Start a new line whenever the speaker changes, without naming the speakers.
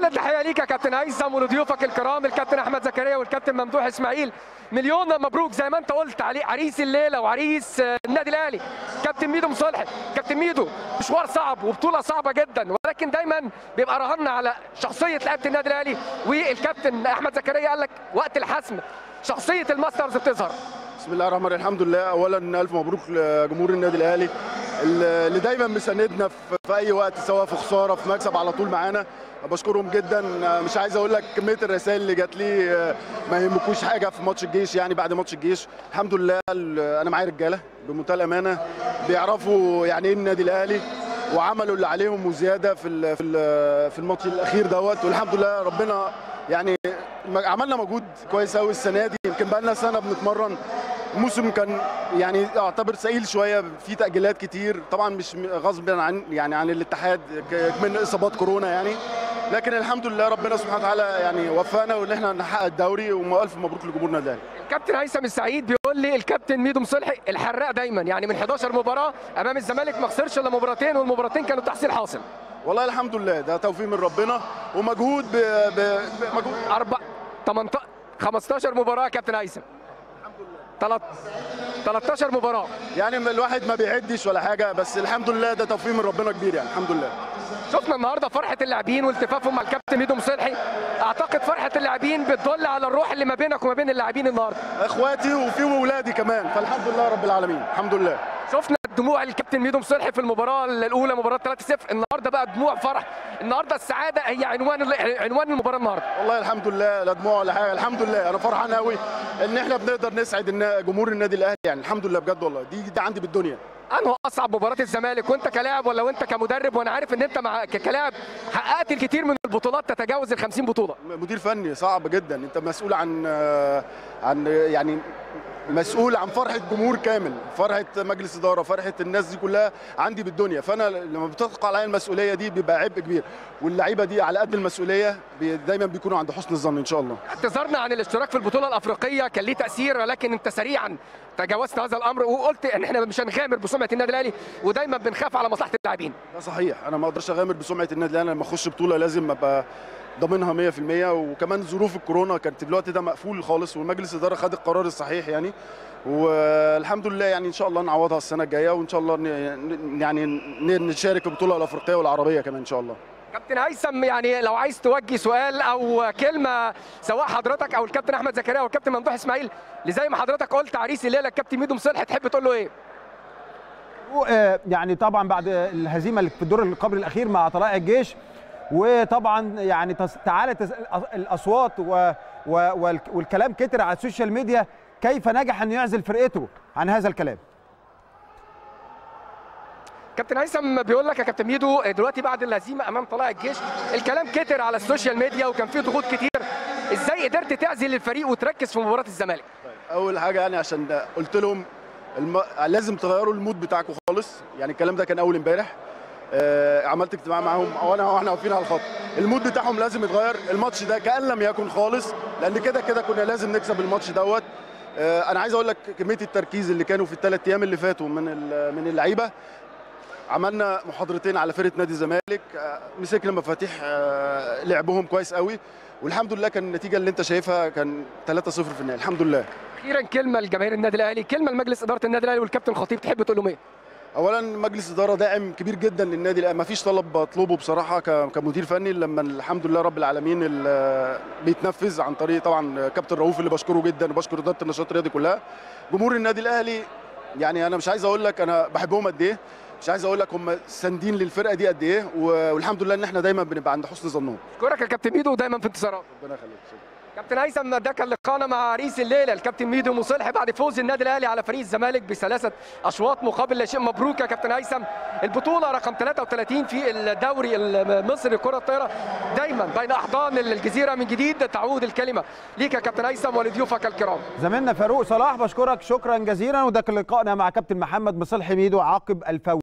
كل التحيه ليك يا كابتن هيثم ولضيوفك الكرام الكابتن احمد زكريا والكابتن ممدوح اسماعيل مليون مبروك زي ما انت قلت علي عريس الليله وعريس آه، النادي الاهلي كابتن ميدو مصالح كابتن ميدو مشوار صعب وبطوله صعبه جدا ولكن دايما بيبقى رهنا على شخصيه لعيبه النادي الاهلي والكابتن احمد زكريا قال لك وقت الحسم شخصيه الماسترز بتظهر
بسم الله الرحمن الرحيم الحمد لله اولا الف مبروك لجمهور النادي الاهلي اللي دايما مساندنا في في اي وقت سواء في خساره في مكسب على طول معانا بشكرهم جدا مش عايز اقول لك كميه الرسائل اللي جات لي ما يهمكوش حاجه في ماتش الجيش يعني بعد ماتش الجيش الحمد لله انا معايا رجاله بمنتهى الامانه بيعرفوا يعني ايه النادي الاهلي وعملوا اللي عليهم وزياده في ال- في ال- في الماتش الاخير دوت والحمد لله ربنا يعني عملنا مجهود كويس قوي السنه دي يمكن بقى لنا سنه بنتمرن الموسم كان يعني اعتبر ثقيل شويه في تاجيلات كتير طبعا مش غصب عن يعني عن الاتحاد ك- من اصابات كورونا يعني لكن الحمد لله ربنا سبحانه وتعالى يعني وفقنا وان احنا نحقق الدوري والف مبروك لجمهور النادي الاهلي
الكابتن هيثم السعيد بيقول لي الكابتن ميدو مصلحي الحراق دايما يعني من 11 مباراه امام الزمالك ما خسرش الا مباراتين والمباراتين كانوا تحصيل حاصل
والله الحمد لله ده توفيق من ربنا ومجهود ب... ب... بمجهود
أربع 18 15 مباراه يا كابتن هيثم تلات- 13 مباراه
يعني الواحد ما بيعدش ولا حاجه بس الحمد لله ده توفيق من ربنا كبير يعني الحمد لله
شفنا النهارده فرحه اللاعبين والتفافهم مع الكابتن ميدو مصلحي اعتقد فرحه اللاعبين بتدل على الروح اللي ما بينك وما بين اللاعبين النهارده
اخواتي وفي ولادي كمان فالحمد لله رب العالمين الحمد لله
شفنا دموع الكابتن ميدو مصلحي في المباراه الاولى مباراه 3-0 النهارده بقى دموع فرح النهارده السعاده هي عنوان عنوان المباراه النهارده
والله الحمد لله لا دموع ولا حاجه الحمد لله انا فرحان قوي ان احنا بنقدر نسعد النا- جمهور النادي الاهلي يعني الحمد لله بجد والله دي دي عندي بالدنيا
انه اصعب مباراه الزمالك وانت كلاعب ولا وانت كمدرب وانا عارف ان انت مع ك- كلاعب حققت الكثير من البطولات تتجاوز ال 50 بطوله
مدير فني صعب جدا انت مسؤول عن آه، عن يعني مسؤول عن فرحه جمهور كامل فرحه مجلس اداره فرحه الناس دي كلها عندي بالدنيا فانا لما بتثقل عليا المسؤوليه دي بيبقى عبء كبير واللعيبه دي على قد المسؤوليه بي- دايما بيكونوا عند حسن الظن ان شاء الله
اعتذرنا عن الاشتراك في البطوله الافريقيه كان ليه تاثير ولكن انت سريعا تجاوزت هذا الامر وقلت ان احنا مش هنغامر بسمعه النادي الاهلي ودايما بنخاف على مصلحه اللاعبين
ده صحيح انا ما اقدرش اغامر بسمعه النادي الاهلي لما اخش بطوله لازم ابقى ضامنها 100% وكمان ظروف الكورونا كانت الوقت ده مقفول خالص ومجلس الاداره خد القرار الصحيح يعني والحمد لله يعني ان شاء الله نعوضها السنه الجايه وان شاء الله ن- ن- يعني ن- نشارك في البطوله الافريقيه والعربيه كمان ان شاء الله
كابتن هيثم يعني لو عايز توجه سؤال او كلمه سواء حضرتك او الكابتن احمد زكريا او الكابتن ممدوح اسماعيل اللي زي ما حضرتك قلت عريس الليله الكابتن ميدو مصلح تحب تقول له ايه؟
آه، يعني طبعا بعد الهزيمه اللي في الدور اللي قبل الاخير مع طلائع الجيش وطبعا يعني تس- تعالت الاصوات و و والك- والكلام كتر على السوشيال ميديا كيف نجح ان يعزل فرقته عن هذا الكلام
كابتن هيثم بيقول لك يا كابتن ميدو دلوقتي بعد الهزيمه امام طلائع الجيش الكلام كتر على السوشيال ميديا وكان فيه ضغوط كتير ازاي قدرت تعزل الفريق وتركز في مباراه الزمالك؟
اول حاجه يعني عشان قلت لهم الم... لازم تغيروا المود بتاعكم خالص يعني الكلام ده كان اول امبارح آه عملت اجتماع معاهم وانا واحنا واقفين على الخط المود بتاعهم لازم يتغير الماتش ده كان لم يكن خالص لان كده كده كنا لازم نكسب الماتش دوت آه انا عايز اقول لك كميه التركيز اللي كانوا في الثلاث ايام اللي فاتوا من ال- من اللعيبه عملنا محاضرتين على فرقه نادي الزمالك آه، مسكنا مفاتيح آه، لعبهم كويس قوي والحمد لله كان النتيجه اللي انت شايفها كان 3-0 في النهايه الحمد لله
اخيرا كلمه لجماهير النادي الاهلي كلمه لمجلس اداره النادي الاهلي والكابتن خطيب تحب تقول لهم ايه؟
اولا مجلس اداره داعم كبير جدا للنادي الاهلي ما فيش طلب بطلبه بصراحه ك- كمدير فني لما الحمد لله رب العالمين ال- بيتنفذ عن طريق طبعا كابتن رؤوف اللي بشكره جدا وبشكر اداره النشاط الرياضي كلها جمهور النادي الاهلي يعني انا مش عايز اقول لك انا بحبهم قد ايه مش عايز اقول لك هم ساندين للفرقه دي قد ايه و- والحمد لله ان احنا دايما بنبقى عند حسن ظنهم
اشكرك يا كابتن ميدو ودايما في انتصارات
ربنا يخليك شكرا.
كابتن هيثم ده كان لقاءنا مع عريس الليله الكابتن ميدو مصلح بعد فوز النادي الاهلي على فريق الزمالك بثلاثه اشواط مقابل لا شيء مبروك يا كابتن هيثم البطوله رقم 33 في الدوري المصري لكره الطايره دايما بين احضان الجزيره من جديد تعود الكلمه ليك يا كابتن هيثم ولضيوفك الكرام
زميلنا فاروق صلاح بشكرك شكرا جزيلا وده كان لقائنا مع كابتن محمد مصلحي ميدو عقب الفوز